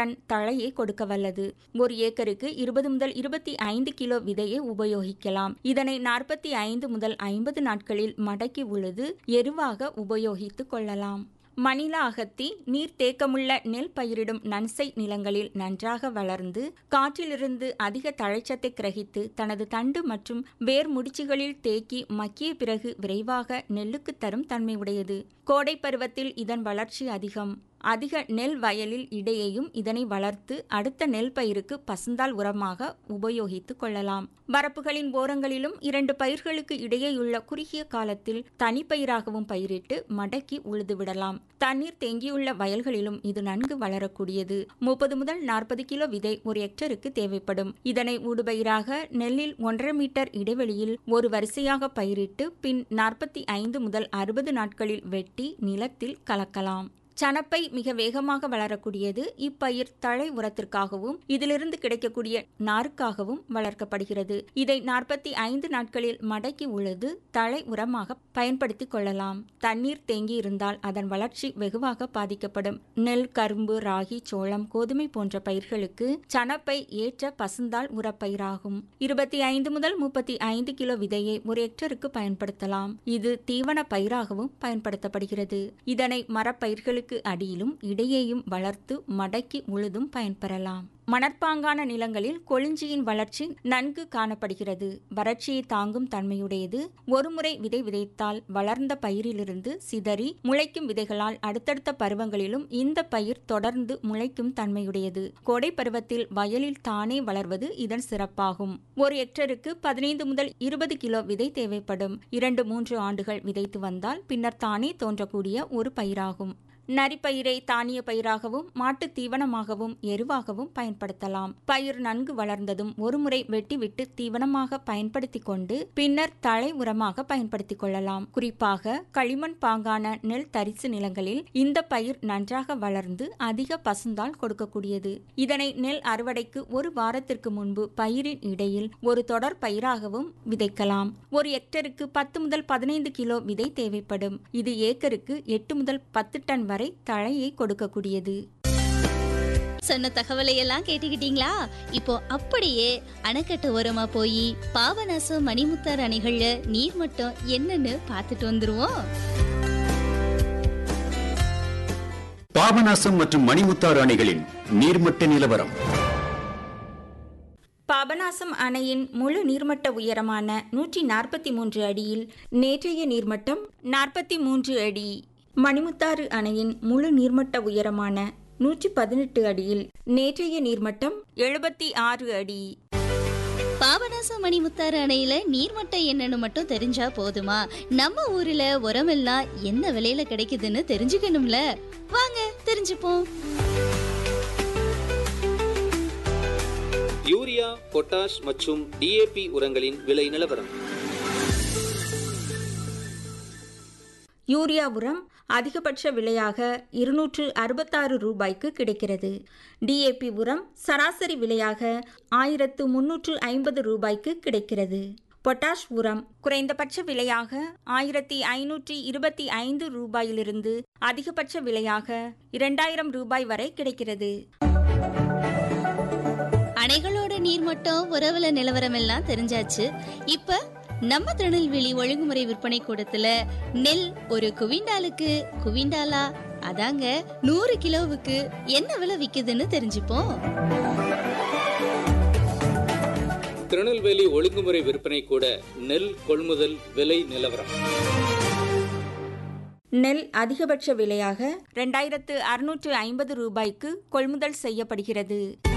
ton தழையை கொடுக்க வல்லது ஒரு ஏக்கருக்கு இருபது முதல் இருபத்தி ஐந்து கிலோ விதையை உபயோகிக்கலாம் இதனை நாற்பத்தி ஐந்து முதல் ஐம்பது நாட்களில் மடக்கி உழுது எருவாக உபயோகித்துக் கொள்ளலாம் மணிலா அகத்தி நீர் தேக்கமுள்ள நெல் பயிரிடும் நன்சை நிலங்களில் நன்றாக வளர்ந்து காற்றிலிருந்து அதிக தழைச்சத்தை கிரகித்து தனது தண்டு மற்றும் வேர் முடிச்சுகளில் தேக்கி மக்கிய பிறகு விரைவாக நெல்லுக்கு தரும் தன்மை உடையது கோடை பருவத்தில் இதன் வளர்ச்சி அதிகம் அதிக நெல் வயலில் இடையேயும் இதனை வளர்த்து அடுத்த நெல் பயிருக்கு பசுந்தால் உரமாக உபயோகித்துக் கொள்ளலாம் வரப்புகளின் ஓரங்களிலும் இரண்டு பயிர்களுக்கு இடையேயுள்ள குறுகிய காலத்தில் தனிப்பயிராகவும் பயிரிட்டு மடக்கி உழுதுவிடலாம் தண்ணீர் தேங்கியுள்ள வயல்களிலும் இது நன்கு வளரக்கூடியது முப்பது முதல் நாற்பது கிலோ விதை ஒரு ஹெக்டருக்கு தேவைப்படும் இதனை ஊடுபயிராக நெல்லில் ஒன்றரை மீட்டர் இடைவெளியில் ஒரு வரிசையாக பயிரிட்டு பின் நாற்பத்தி ஐந்து முதல் அறுபது நாட்களில் வெட்டி நிலத்தில் கலக்கலாம் சணப்பை மிக வேகமாக வளரக்கூடியது இப்பயிர் தழை உரத்திற்காகவும் இதிலிருந்து கிடைக்கக்கூடிய நாருக்காகவும் வளர்க்கப்படுகிறது இதை நாற்பத்தி ஐந்து நாட்களில் மடக்கி உழுது தழை உரமாக பயன்படுத்திக் கொள்ளலாம் தண்ணீர் தேங்கி இருந்தால் அதன் வளர்ச்சி வெகுவாக பாதிக்கப்படும் நெல் கரும்பு ராகி சோளம் கோதுமை போன்ற பயிர்களுக்கு சணப்பை ஏற்ற பசுந்தாள் உரப்பயிராகும் இருபத்தி ஐந்து முதல் முப்பத்தி ஐந்து கிலோ விதையை ஒரு ஹெக்டருக்கு பயன்படுத்தலாம் இது தீவன பயிராகவும் பயன்படுத்தப்படுகிறது இதனை மரப்பயிர்களுக்கு நிலங்களுக்கு அடியிலும் இடையேயும் வளர்த்து மடக்கி உழுதும் பயன்பெறலாம் மணற்பாங்கான நிலங்களில் கொளிஞ்சியின் வளர்ச்சி நன்கு காணப்படுகிறது வறட்சியை தாங்கும் தன்மையுடையது ஒருமுறை விதை விதைத்தால் வளர்ந்த பயிரிலிருந்து சிதறி முளைக்கும் விதைகளால் அடுத்தடுத்த பருவங்களிலும் இந்த பயிர் தொடர்ந்து முளைக்கும் தன்மையுடையது கோடை பருவத்தில் வயலில் தானே வளர்வது இதன் சிறப்பாகும் ஒரு ஹெக்டருக்கு பதினைந்து முதல் இருபது கிலோ விதை தேவைப்படும் இரண்டு மூன்று ஆண்டுகள் விதைத்து வந்தால் பின்னர் தானே தோன்றக்கூடிய ஒரு பயிராகும் நரிப்பயிரை தானிய பயிராகவும் மாட்டு தீவனமாகவும் எருவாகவும் பயன்படுத்தலாம் பயிர் நன்கு வளர்ந்ததும் ஒருமுறை வெட்டிவிட்டு தீவனமாக பயன்படுத்தி கொண்டு பின்னர் தழை உரமாக பயன்படுத்திக் கொள்ளலாம் குறிப்பாக களிமண் பாங்கான நெல் தரிசு நிலங்களில் இந்த பயிர் நன்றாக வளர்ந்து அதிக பசுந்தால் கொடுக்கக்கூடியது இதனை நெல் அறுவடைக்கு ஒரு வாரத்திற்கு முன்பு பயிரின் இடையில் ஒரு தொடர் பயிராகவும் விதைக்கலாம் ஒரு ஹெக்டருக்கு பத்து முதல் பதினைந்து கிலோ விதை தேவைப்படும் இது ஏக்கருக்கு எட்டு முதல் பத்து டன் வரை தழையை கொடுக்கக்கூடியது சொன்ன தகவலை எல்லாம் கேட்டுக்கிட்டீங்களா இப்போ அப்படியே அணைக்கட்டு ஓரமா போய் பாபநாசம் மணிமுத்தார் அணைகள்ல நீர் மட்டம் என்னன்னு பார்த்துட்டு வந்துருவோம் பாபநாசம் மற்றும் மணிமுத்தாறு அணைகளின் நீர்மட்ட நிலவரம் பாபநாசம் அணையின் முழு நீர்மட்ட உயரமான நூற்றி நாற்பத்தி மூன்று அடியில் நேற்றைய நீர்மட்டம் நாற்பத்தி மூன்று அடி மணிமுத்தாறு அணையின் முழு நீர்மட்ட உயரமான நூற்றி பதினெட்டு அடியில் நேற்றைய நீர்மட்டம் எழுபத்தி ஆறு அடி பாபநாசம் மணிமுத்தாறு அணையில நீர்மட்டம் என்னன்னு மட்டும் தெரிஞ்சா போதுமா நம்ம ஊர்ல உரமெல்லாம் என்ன விலையில கிடைக்குதுன்னு தெரிஞ்சுக்கணும்ல வாங்க தெரிஞ்சுப்போம் யூரியா பொட்டாஷ் மற்றும் டிஏபி உரங்களின் விலை நிலவரம் யூரியா உரம் அதிகபட்ச விலையாக இருநூற்று அறுபத்தாறு ரூபாய்க்கு கிடைக்கிறது டிஏபி உரம் சராசரி விலையாக ஆயிரத்து முன்னூற்று ஐம்பது ரூபாய்க்கு கிடைக்கிறது பொட்டாஷ் உரம் குறைந்தபட்ச விலையாக ஆயிரத்தி ஐநூற்றி இருபத்தி ஐந்து ரூபாயிலிருந்து அதிகபட்ச விலையாக இரண்டாயிரம் ரூபாய் வரை கிடைக்கிறது அணைகளோட நீர்மட்டம் உறவுல நிலவரம் எல்லாம் தெரிஞ்சாச்சு இப்ப நம்ம திருநெல்வேலி ஒழுங்குமுறை விற்பனை கூடத்துல நெல் ஒரு குவிண்டாலுக்கு குவிண்டாலா அதாங்க நூறு கிலோவுக்கு என்ன விலை விக்குதுன்னு தெரிஞ்சுப்போம் திருநெல்வேலி ஒழுங்குமுறை விற்பனை கூட நெல் கொள்முதல் விலை நிலவரம் நெல் அதிகபட்ச விலையாக ரெண்டாயிரத்து அறுநூற்று ஐம்பது ரூபாய்க்கு கொள்முதல் செய்யப்படுகிறது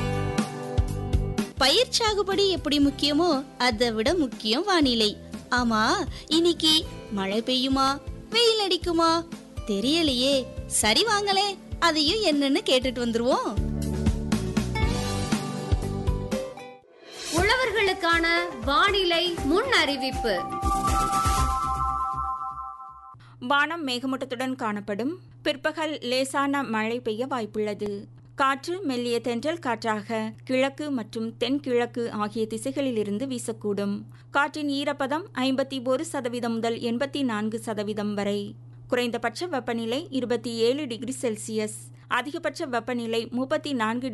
பயிர் சாகுபடி எப்படி முக்கியமோ அதை விட முக்கியம் வானிலை ஆமா இன்னைக்கு மழை பெய்யுமா வெயில் அடிக்குமா தெரியலையே சரி வாங்களே அதையும் என்னன்னு கேட்டுட்டு வந்துருவோம் உழவர்களுக்கான வானிலை முன் அறிவிப்பு வானம் மேகமூட்டத்துடன் காணப்படும் பிற்பகல் லேசான மழை பெய்ய வாய்ப்புள்ளது காற்று மெல்லிய தென்றல் காற்றாக கிழக்கு மற்றும் தென்கிழக்கு ஆகிய திசைகளிலிருந்து வீசக்கூடும் காற்றின் ஈரப்பதம் ஐம்பத்தி ஒரு சதவீதம் முதல் எண்பத்தி நான்கு சதவீதம் வரை குறைந்தபட்ச வெப்பநிலை இருபத்தி ஏழு டிகிரி செல்சியஸ் அதிகபட்ச வெப்பநிலை முப்பத்தி நான்கு